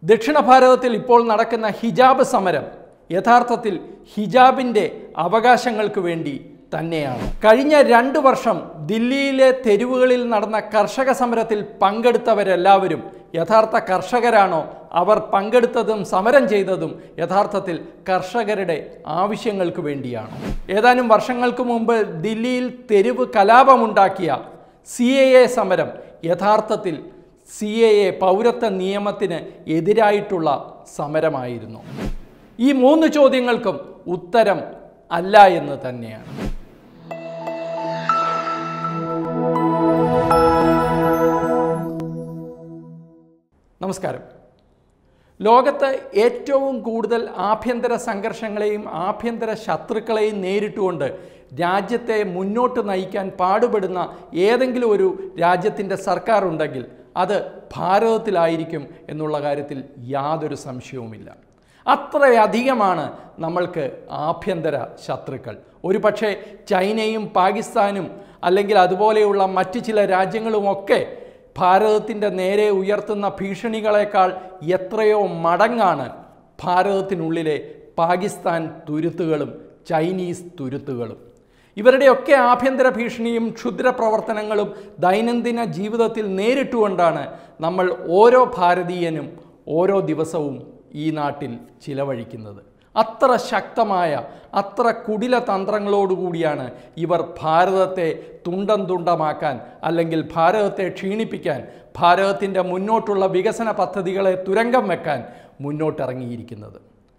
ദക്ഷിണ ഭാരതത്തിൽ ഇപ്പോൾ നടക്കുന്ന ഹിജാബ് സമരം യഥാർത്ഥത്തിൽ ഹിജാബിൻ്റെ അവകാശങ്ങൾക്ക് വേണ്ടി തന്നെയാണ് കഴിഞ്ഞ രണ്ട് വർഷം ദില്ലിയിലെ തെരുവുകളിൽ നടന്ന കർഷക സമരത്തിൽ പങ്കെടുത്തവരെല്ലാവരും യഥാർത്ഥ കർഷകരാണോ അവർ പങ്കെടുത്തതും സമരം ചെയ്തതും യഥാർത്ഥത്തിൽ കർഷകരുടെ ആവശ്യങ്ങൾക്ക് വേണ്ടിയാണ് ഏതാനും വർഷങ്ങൾക്ക് മുമ്പ് ദില്ലിയിൽ തെരുവ് കലാപമുണ്ടാക്കിയ സി എ എ സമരം യഥാർത്ഥത്തിൽ സി എ എ പൗരത്വ നിയമത്തിന് എതിരായിട്ടുള്ള സമരമായിരുന്നു ഈ മൂന്ന് ചോദ്യങ്ങൾക്കും ഉത്തരം അല്ല എന്ന് തന്നെയാണ് നമസ്കാരം ലോകത്ത് ഏറ്റവും കൂടുതൽ ആഭ്യന്തര സംഘർഷങ്ങളെയും ആഭ്യന്തര ശത്രുക്കളെയും നേരിട്ടുകൊണ്ട് രാജ്യത്തെ മുന്നോട്ട് നയിക്കാൻ പാടുപെടുന്ന ഏതെങ്കിലും ഒരു രാജ്യത്തിൻ്റെ സർക്കാർ ഉണ്ടെങ്കിൽ അത് ഭാരതത്തിലായിരിക്കും എന്നുള്ള കാര്യത്തിൽ യാതൊരു സംശയവുമില്ല അത്രയധികമാണ് നമ്മൾക്ക് ആഭ്യന്തര ശത്രുക്കൾ ഒരു പക്ഷേ ചൈനയും പാകിസ്ഥാനും അല്ലെങ്കിൽ അതുപോലെയുള്ള മറ്റ് ചില രാജ്യങ്ങളുമൊക്കെ ഭാരതത്തിൻ്റെ നേരെ ഉയർത്തുന്ന ഭീഷണികളെക്കാൾ എത്രയോ മടങ്ങാണ് ഭാരതത്തിനുള്ളിലെ പാകിസ്ഥാൻ തുരുത്തുകളും ചൈനീസ് തുരുത്തുകളും ഇവരുടെയൊക്കെ ആഭ്യന്തര ഭീഷണിയും ക്ഷുദ്ര പ്രവർത്തനങ്ങളും ദൈനംദിന ജീവിതത്തിൽ നേരിട്ടുകൊണ്ടാണ് നമ്മൾ ഓരോ ഭാരതീയനും ഓരോ ദിവസവും ഈ നാട്ടിൽ ചിലവഴിക്കുന്നത് അത്ര ശക്തമായ അത്ര കുടില തന്ത്രങ്ങളോടുകൂടിയാണ് ഇവർ ഭാരതത്തെ തുണ്ടം തുണ്ടമാക്കാൻ അല്ലെങ്കിൽ ഭാരതത്തെ ക്ഷീണിപ്പിക്കാൻ ഭാരതത്തിൻ്റെ മുന്നോട്ടുള്ള വികസന പദ്ധതികളെ തുരങ്കം വെക്കാൻ മുന്നോട്ടിറങ്ങിയിരിക്കുന്നത്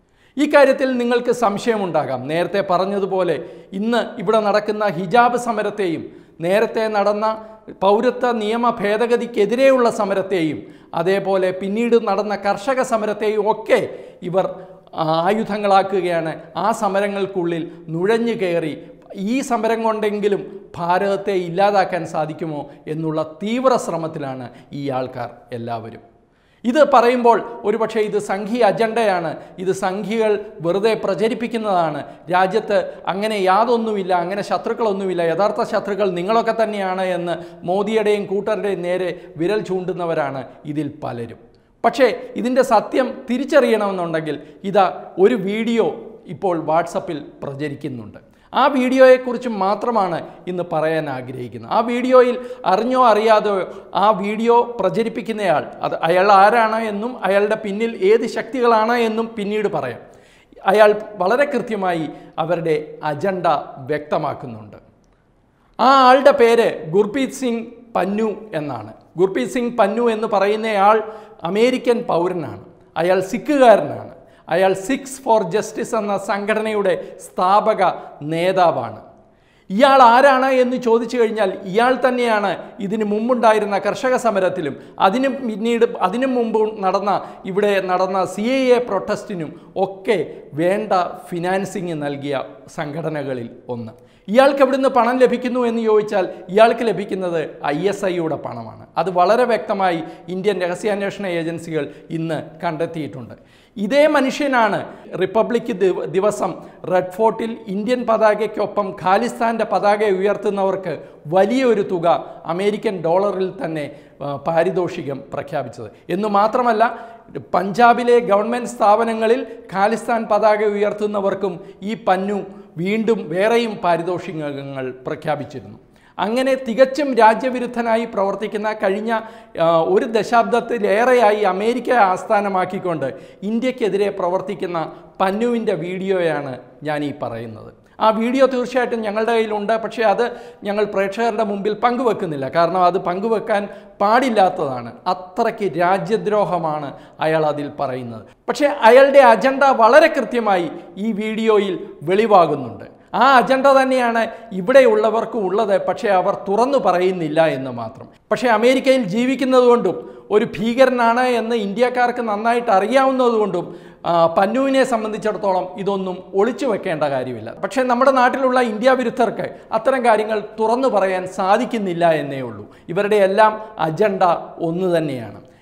ഈ കാര്യത്തിൽ നിങ്ങൾക്ക് സംശയമുണ്ടാകാം നേരത്തെ പറഞ്ഞതുപോലെ ഇന്ന് ഇവിടെ നടക്കുന്ന ഹിജാബ് സമരത്തെയും നേരത്തെ നടന്ന പൗരത്വ നിയമ ഭേദഗതിക്കെതിരെയുള്ള സമരത്തെയും അതേപോലെ പിന്നീട് നടന്ന കർഷക സമരത്തെയും ഒക്കെ ഇവർ ആയുധങ്ങളാക്കുകയാണ് ആ സമരങ്ങൾക്കുള്ളിൽ നുഴഞ്ഞു കയറി ഈ സമരം കൊണ്ടെങ്കിലും ഭാരതത്തെ ഇല്ലാതാക്കാൻ സാധിക്കുമോ എന്നുള്ള തീവ്ര ശ്രമത്തിലാണ് ഈ ആൾക്കാർ എല്ലാവരും ഇത് പറയുമ്പോൾ ഒരുപക്ഷെ ഇത് സംഘീയ അജണ്ടയാണ് ഇത് സംഘികൾ വെറുതെ പ്രചരിപ്പിക്കുന്നതാണ് രാജ്യത്ത് അങ്ങനെ യാതൊന്നുമില്ല അങ്ങനെ ശത്രുക്കളൊന്നുമില്ല യഥാർത്ഥ ശത്രുക്കൾ നിങ്ങളൊക്കെ തന്നെയാണ് എന്ന് മോദിയുടെയും കൂട്ടരുടെയും നേരെ വിരൽ ചൂണ്ടുന്നവരാണ് ഇതിൽ പലരും പക്ഷേ ഇതിൻ്റെ സത്യം തിരിച്ചറിയണമെന്നുണ്ടെങ്കിൽ ഇതാ ഒരു വീഡിയോ ഇപ്പോൾ വാട്സപ്പിൽ പ്രചരിക്കുന്നുണ്ട് ആ വീഡിയോയെക്കുറിച്ച് മാത്രമാണ് ഇന്ന് പറയാൻ ആഗ്രഹിക്കുന്നത് ആ വീഡിയോയിൽ അറിഞ്ഞോ അറിയാതെയോ ആ വീഡിയോ പ്രചരിപ്പിക്കുന്നയാൾ അത് അയാൾ ആരാണ് എന്നും അയാളുടെ പിന്നിൽ ഏത് ശക്തികളാണ് എന്നും പിന്നീട് പറയാം അയാൾ വളരെ കൃത്യമായി അവരുടെ അജണ്ട വ്യക്തമാക്കുന്നുണ്ട് ആ ആളുടെ പേര് ഗുർപ്രീത് സിംഗ് പന്നു എന്നാണ് ഗുർപ്രീത് സിംഗ് പന്നു എന്ന് പറയുന്നയാൾ അമേരിക്കൻ പൗരനാണ് അയാൾ സിഖുകാരനാണ് അയാൾ സിക്സ് ഫോർ ജസ്റ്റിസ് എന്ന സംഘടനയുടെ സ്ഥാപക നേതാവാണ് ഇയാൾ ആരാണ് എന്ന് ചോദിച്ചു കഴിഞ്ഞാൽ ഇയാൾ തന്നെയാണ് ഇതിന് മുമ്പുണ്ടായിരുന്ന കർഷക സമരത്തിലും അതിനും പിന്നീട് അതിനു മുമ്പ് നടന്ന ഇവിടെ നടന്ന സി എ എ പ്രൊട്ടസ്റ്റിനും ഒക്കെ വേണ്ട ഫിനാൻസിങ് നൽകിയ സംഘടനകളിൽ ഒന്ന് ഇയാൾക്ക് എവിടുന്ന് പണം ലഭിക്കുന്നു എന്ന് ചോദിച്ചാൽ ഇയാൾക്ക് ലഭിക്കുന്നത് ഐ എസ് ഐയുടെ പണമാണ് അത് വളരെ വ്യക്തമായി ഇന്ത്യൻ രഹസ്യാന്വേഷണ ഏജൻസികൾ ഇന്ന് കണ്ടെത്തിയിട്ടുണ്ട് ഇതേ മനുഷ്യനാണ് റിപ്പബ്ലിക് ദിവ- ദിവസം റെഡ് ഫോർട്ടിൽ ഇന്ത്യൻ പതാകയ്ക്കൊപ്പം ഖാലിസ്ഥാൻ്റെ പതാക ഉയർത്തുന്നവർക്ക് വലിയൊരു തുക അമേരിക്കൻ ഡോളറിൽ തന്നെ ആ, പാരിതോഷികം പ്രഖ്യാപിച്ചത് എന്നു മാത്രമല്ല പഞ്ചാബിലെ ഗവൺമെൻറ് സ്ഥാപനങ്ങളിൽ ഖാലിസ്ഥാൻ പതാക ഉയർത്തുന്നവർക്കും ഈ പന്നു വീണ്ടും വേറെയും പാരിതോഷികങ്ങൾ പ്രഖ്യാപിച്ചിരുന്നു അങ്ങനെ തികച്ചും രാജ്യവിരുദ്ധനായി പ്രവർത്തിക്കുന്ന കഴിഞ്ഞ ആ, ഒരു ദശാബ്ദത്തിലേറെയായി അമേരിക്ക ആസ്ഥാനമാക്കിക്കൊണ്ട് ഇന്ത്യക്കെതിരെ പ്രവർത്തിക്കുന്ന പന്നുവിൻ്റെ വീഡിയോയാണ് ഞാൻ ഈ പറയുന്നത് ആ വീഡിയോ തീർച്ചയായിട്ടും ഞങ്ങളുടെ കയ്യിലുണ്ട് പക്ഷേ അത് ഞങ്ങൾ പ്രേക്ഷകരുടെ മുമ്പിൽ പങ്കുവെക്കുന്നില്ല കാരണം അത് പങ്കുവെക്കാൻ പാടില്ലാത്തതാണ് അത്രയ്ക്ക് രാജ്യദ്രോഹമാണ് അയാൾ അതിൽ പറയുന്നത് പക്ഷേ അയാളുടെ അജണ്ട വളരെ കൃത്യമായി ഈ വീഡിയോയിൽ വെളിവാകുന്നുണ്ട് ആ അജണ്ട തന്നെയാണ് ഇവിടെയുള്ളവർക്കും ഉള്ളത് പക്ഷേ അവർ തുറന്നു പറയുന്നില്ല എന്ന് മാത്രം പക്ഷേ അമേരിക്കയിൽ ജീവിക്കുന്നതുകൊണ്ടും ഒരു ഭീകരനാണ് എന്ന് ഇന്ത്യക്കാർക്ക് നന്നായിട്ട് അറിയാവുന്നതുകൊണ്ടും ആ, പന്നുവിനെ സംബന്ധിച്ചിടത്തോളം ഇതൊന്നും ഒളിച്ചു വെക്കേണ്ട കാര്യമില്ല പക്ഷേ നമ്മുടെ നാട്ടിലുള്ള ഇന്ത്യ വിരുദ്ധർക്ക് അത്തരം കാര്യങ്ങൾ തുറന്നു പറയാൻ സാധിക്കുന്നില്ല എന്നേ ഉള്ളൂ ഇവരുടെ എല്ലാം അജണ്ട ഒന്ന് തന്നെയാണ്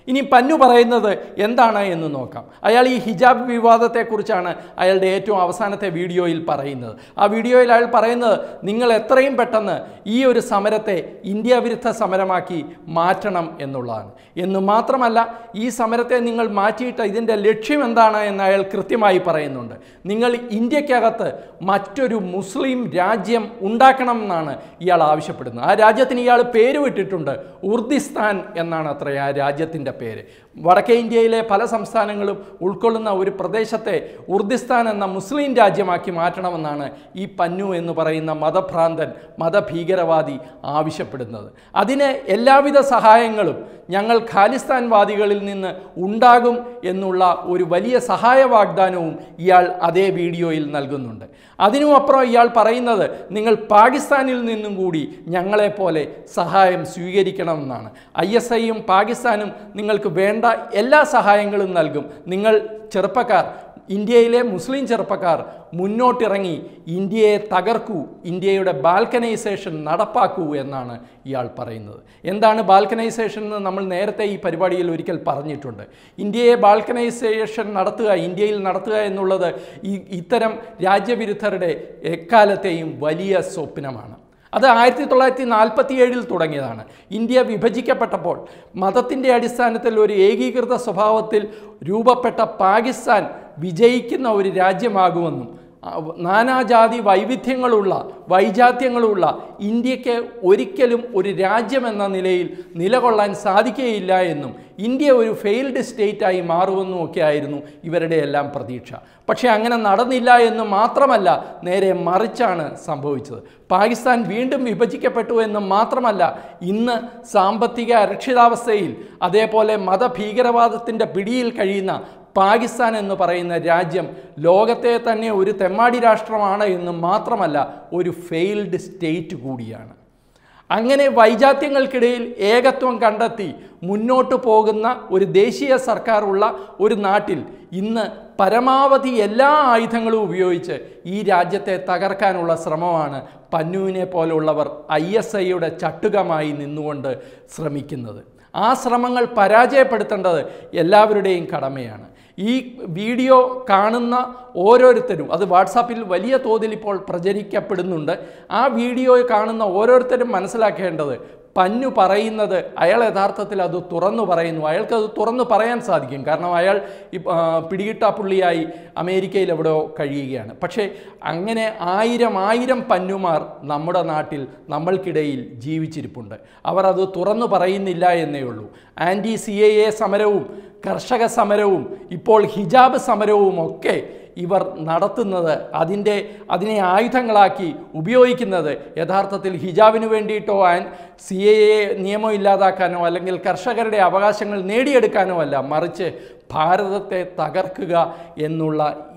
ഇനി പന്നു പറയുന്നത് എന്താണ് എന്ന് നോക്കാം അയാൾ ഈ ഹിജാബ് വിവാദത്തെക്കുറിച്ചാണ് അയാളുടെ ഏറ്റവും അവസാനത്തെ വീഡിയോയിൽ പറയുന്നത് ആ വീഡിയോയിൽ അയാൾ പറയുന്നത് നിങ്ങൾ എത്രയും പെട്ടെന്ന് ഈ ഒരു സമരത്തെ ഇന്ത്യ വിരുദ്ധ സമരമാക്കി മാറ്റണം എന്നുള്ളതാണ് എന്ന് മാത്രമല്ല ഈ സമരത്തെ നിങ്ങൾ മാറ്റിയിട്ട് ഇതിൻ്റെ ലക്ഷ്യം എന്താണ് എന്ന് അയാൾ കൃത്യമായി പറയുന്നുണ്ട് നിങ്ങൾ ഇന്ത്യക്കകത്ത് മറ്റൊരു മുസ്ലിം രാജ്യം ഉണ്ടാക്കണം എന്നാണ് ഇയാൾ ആവശ്യപ്പെടുന്നത് ആ രാജ്യത്തിന് ഇയാൾ പേര് വിട്ടിട്ടുണ്ട് ഉർദിസ്ഥാൻ എന്നാണ് അത്ര ആ രാജ്യത്തിൻ്റെ പേര് വടക്കേ ഇന്ത്യയിലെ പല സംസ്ഥാനങ്ങളും ഉൾക്കൊള്ളുന്ന ഒരു പ്രദേശത്തെ ഉർദിസ്ഥാൻ എന്ന മുസ്ലിം രാജ്യമാക്കി മാറ്റണമെന്നാണ് ഈ പന്നു എന്ന് പറയുന്ന മതഭ്രാന്തൻ മതഭീകരവാദി ആവശ്യപ്പെടുന്നത് അതിന് എല്ലാവിധ സഹായങ്ങളും ഞങ്ങൾ ഖാലിസ്ഥാൻവാദികളിൽ നിന്ന് ഉണ്ടാകും എന്നുള്ള ഒരു വലിയ സഹായ വാഗ്ദാനവും ഇയാൾ അതേ വീഡിയോയിൽ നൽകുന്നുണ്ട് അതിനുമപ്പുറം ഇയാൾ പറയുന്നത് നിങ്ങൾ പാകിസ്ഥാനിൽ നിന്നും കൂടി ഞങ്ങളെപ്പോലെ സഹായം സ്വീകരിക്കണമെന്നാണ് ഐ എസ് ഐയും പാകിസ്ഥാനും നിങ്ങൾക്ക് വേണ്ട എല്ലാ സഹായങ്ങളും നൽകും നിങ്ങൾ ചെറുപ്പക്കാർ ഇന്ത്യയിലെ മുസ്ലിം ചെറുപ്പക്കാർ മുന്നോട്ടിറങ്ങി ഇന്ത്യയെ തകർക്കൂ ഇന്ത്യയുടെ ബാൽക്കനൈസേഷൻ നടപ്പാക്കൂ എന്നാണ് ഇയാൾ പറയുന്നത് എന്താണ് ബാൽക്കനൈസേഷൻ എന്ന് നമ്മൾ നേരത്തെ ഈ പരിപാടിയിൽ ഒരിക്കൽ പറഞ്ഞിട്ടുണ്ട് ഇന്ത്യയെ ബാൽക്കനൈസേഷൻ നടത്തുക ഇന്ത്യയിൽ നടത്തുക എന്നുള്ളത് ഈ ഇത്തരം രാജ്യവിരുദ്ധരുടെ എക്കാലത്തെയും വലിയ സ്വപ്നമാണ് അത് ആയിരത്തി തൊള്ളായിരത്തി നാൽപ്പത്തി ഏഴിൽ തുടങ്ങിയതാണ് ഇന്ത്യ വിഭജിക്കപ്പെട്ടപ്പോൾ മതത്തിൻ്റെ അടിസ്ഥാനത്തിൽ ഒരു ഏകീകൃത സ്വഭാവത്തിൽ രൂപപ്പെട്ട പാകിസ്ഥാൻ വിജയിക്കുന്ന ഒരു രാജ്യമാകുമെന്നും ആ, നാനാജാതി വൈവിധ്യങ്ങളുള്ള വൈജാത്യങ്ങളുള്ള ഇന്ത്യക്ക് ഒരിക്കലും ഒരു രാജ്യമെന്ന നിലയിൽ നിലകൊള്ളാൻ സാധിക്കുകയില്ല എന്നും ഇന്ത്യ ഒരു ഫെയിൽഡ് സ്റ്റേറ്റായി മാറുമെന്നും ഒക്കെ ആയിരുന്നു ഇവരുടെ എല്ലാം പ്രതീക്ഷ പക്ഷേ അങ്ങനെ നടന്നില്ല എന്ന് മാത്രമല്ല നേരെ മറിച്ചാണ് സംഭവിച്ചത് പാകിസ്ഥാൻ വീണ്ടും വിഭജിക്കപ്പെട്ടു എന്ന് മാത്രമല്ല ഇന്ന് സാമ്പത്തിക അരക്ഷിതാവസ്ഥയിൽ അതേപോലെ മതഭീകരവാദത്തിൻ്റെ പിടിയിൽ കഴിയുന്ന പാകിസ്ഥാൻ എന്ന് പറയുന്ന രാജ്യം ലോകത്തെ തന്നെ ഒരു തെമ്മാടി രാഷ്ട്രമാണ് എന്ന് മാത്രമല്ല ഒരു ഫെയിൽഡ് സ്റ്റേറ്റ് കൂടിയാണ് അങ്ങനെ വൈജാത്യങ്ങൾക്കിടയിൽ ഏകത്വം കണ്ടെത്തി മുന്നോട്ട് പോകുന്ന ഒരു ദേശീയ സർക്കാർ ഉള്ള ഒരു നാട്ടിൽ ഇന്ന് പരമാവധി എല്ലാ ആയുധങ്ങളും ഉപയോഗിച്ച് ഈ രാജ്യത്തെ തകർക്കാനുള്ള ശ്രമമാണ് പന്നുവിനെ പോലുള്ളവർ ഐ എസ് ഐയുടെ ചട്ടുകമായി നിന്നുകൊണ്ട് ശ്രമിക്കുന്നത് ആ ശ്രമങ്ങൾ പരാജയപ്പെടുത്തേണ്ടത് എല്ലാവരുടെയും കടമയാണ് ഈ വീഡിയോ കാണുന്ന ഓരോരുത്തരും അത് വാട്സാപ്പിൽ വലിയ തോതിൽ ഇപ്പോൾ പ്രചരിക്കപ്പെടുന്നുണ്ട് ആ വീഡിയോ കാണുന്ന ഓരോരുത്തരും മനസ്സിലാക്കേണ്ടത് പന്നു പറയുന്നത് അയാൾ യഥാർത്ഥത്തിൽ അത് തുറന്നു പറയുന്നു അയാൾക്ക് അത് തുറന്നു പറയാൻ സാധിക്കും കാരണം അയാൾ ഇപ്പ- ആ, പിടികിട്ടാ പുള്ളിയായി അമേരിക്കയിൽ എവിടെയോ കഴിയുകയാണ് പക്ഷേ അങ്ങനെ ആയിരം ആയിരം പന്നുമാർ നമ്മുടെ നാട്ടിൽ നമ്മൾക്കിടയിൽ ജീവിച്ചിരിപ്പുണ്ട് അവർ അത് തുറന്നു പറയുന്നില്ല എന്നേ ഉള്ളൂ ആൻറ്റി സി എ എ സമരവും കർഷക സമരവും ഇപ്പോൾ ഹിജാബ് സമരവും ഒക്കെ ഇവർ നടത്തുന്നത് അതിൻ്റെ അതിനെ ആയുധങ്ങളാക്കി ഉപയോഗിക്കുന്നത് യഥാർത്ഥത്തിൽ ഹിജാബിന് വേണ്ടിയിട്ടോ ആൻ സി എ എ നിയമം ഇല്ലാതാക്കാനോ അല്ലെങ്കിൽ കർഷകരുടെ അവകാശങ്ങൾ നേടിയെടുക്കാനോ അല്ല മറിച്ച് ഭാരതത്തെ തകർക്കുക എന്നുള്ള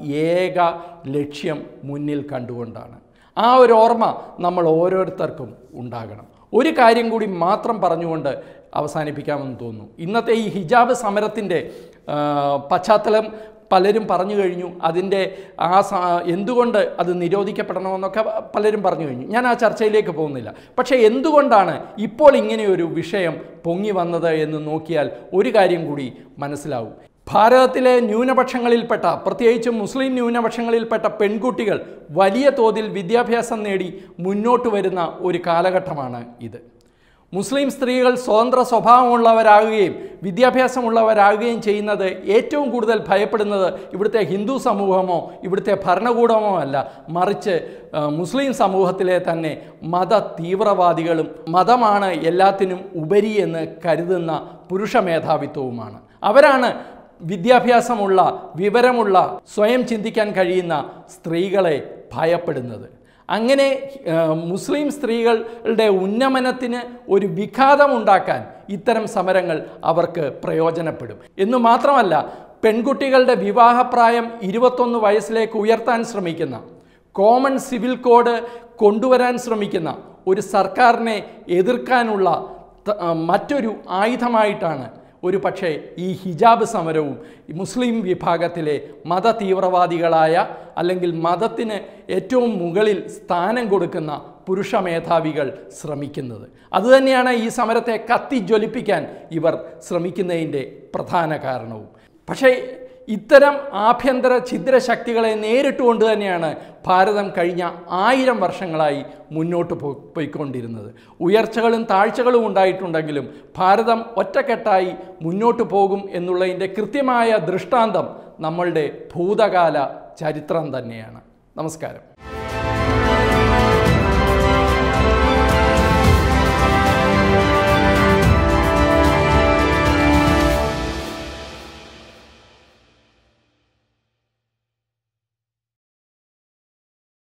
ഏക ലക്ഷ്യം മുന്നിൽ കണ്ടുകൊണ്ടാണ് ആ ഒരു ഓർമ്മ നമ്മൾ ഓരോരുത്തർക്കും ഉണ്ടാകണം ഒരു കാര്യം കൂടി മാത്രം പറഞ്ഞുകൊണ്ട് അവസാനിപ്പിക്കാമെന്ന് തോന്നുന്നു ഇന്നത്തെ ഈ ഹിജാബ് സമരത്തിൻ്റെ ആ, പശ്ചാത്തലം പലരും പറഞ്ഞു കഴിഞ്ഞു അതിൻ്റെ ആ സ എന്തുകൊണ്ട് അത് നിരോധിക്കപ്പെടണമെന്നൊക്കെ പലരും പറഞ്ഞു കഴിഞ്ഞു ഞാൻ ആ ചർച്ചയിലേക്ക് പോകുന്നില്ല പക്ഷേ എന്തുകൊണ്ടാണ് ഇപ്പോൾ ഇങ്ങനെയൊരു വിഷയം പൊങ്ങി വന്നത് എന്ന് നോക്കിയാൽ ഒരു കാര്യം കൂടി മനസ്സിലാവും ഭാരതത്തിലെ ന്യൂനപക്ഷങ്ങളിൽപ്പെട്ട പ്രത്യേകിച്ചും മുസ്ലിം ന്യൂനപക്ഷങ്ങളിൽപ്പെട്ട പെൺകുട്ടികൾ വലിയ തോതിൽ വിദ്യാഭ്യാസം നേടി മുന്നോട്ട് വരുന്ന ഒരു കാലഘട്ടമാണ് ഇത് മുസ്ലിം സ്ത്രീകൾ സ്വതന്ത്ര സ്വഭാവമുള്ളവരാകുകയും വിദ്യാഭ്യാസമുള്ളവരാകുകയും ചെയ്യുന്നത് ഏറ്റവും കൂടുതൽ ഭയപ്പെടുന്നത് ഇവിടുത്തെ ഹിന്ദു സമൂഹമോ ഇവിടുത്തെ ഭരണകൂടമോ അല്ല മറിച്ച് ആ, മുസ്ലിം സമൂഹത്തിലെ തന്നെ മത തീവ്രവാദികളും മതമാണ് എല്ലാത്തിനും ഉപരി എന്ന് കരുതുന്ന പുരുഷ മേധാവിത്വവുമാണ് അവരാണ് വിദ്യാഭ്യാസമുള്ള വിവരമുള്ള സ്വയം ചിന്തിക്കാൻ കഴിയുന്ന സ്ത്രീകളെ ഭയപ്പെടുന്നത് അങ്ങനെ ആ, മുസ്ലിം സ്ത്രീകളുടെ ഉന്നമനത്തിന് ഒരു വിഘാതമുണ്ടാക്കാൻ ഇത്തരം സമരങ്ങൾ അവർക്ക് പ്രയോജനപ്പെടും എന്നു മാത്രമല്ല പെൺകുട്ടികളുടെ വിവാഹപ്രായം ഇരുപത്തൊന്ന് വയസ്സിലേക്ക് ഉയർത്താൻ ശ്രമിക്കുന്ന കോമൺ സിവിൽ കോഡ് കൊണ്ടുവരാൻ ശ്രമിക്കുന്ന ഒരു സർക്കാരിനെ എതിർക്കാനുള്ള ത- ആ, മറ്റൊരു ആയുധമായിട്ടാണ് ഒരു പക്ഷേ ഈ ഹിജാബ് സമരവും ഈ മുസ്ലിം വിഭാഗത്തിലെ മത തീവ്രവാദികളായ അല്ലെങ്കിൽ മതത്തിന് ഏറ്റവും മുകളിൽ സ്ഥാനം കൊടുക്കുന്ന പുരുഷ മേധാവികൾ ശ്രമിക്കുന്നത് അതുതന്നെയാണ് ഈ സമരത്തെ കത്തിജ്വലിപ്പിക്കാൻ ഇവർ ശ്രമിക്കുന്നതിൻ്റെ പ്രധാന കാരണവും പക്ഷേ ഇത്തരം ആഭ്യന്തര ഛിദ്രശക്തികളെ നേരിട്ടുകൊണ്ട് തന്നെയാണ് ഭാരതം കഴിഞ്ഞ ആയിരം വർഷങ്ങളായി മുന്നോട്ട് പോ പോയിക്കൊണ്ടിരുന്നത് ഉയർച്ചകളും താഴ്ചകളും ഉണ്ടായിട്ടുണ്ടെങ്കിലും ഭാരതം ഒറ്റക്കെട്ടായി മുന്നോട്ട് പോകും എന്നുള്ളതിൻ്റെ കൃത്യമായ ദൃഷ്ടാന്തം നമ്മളുടെ ഭൂതകാല ചരിത്രം തന്നെയാണ് നമസ്കാരം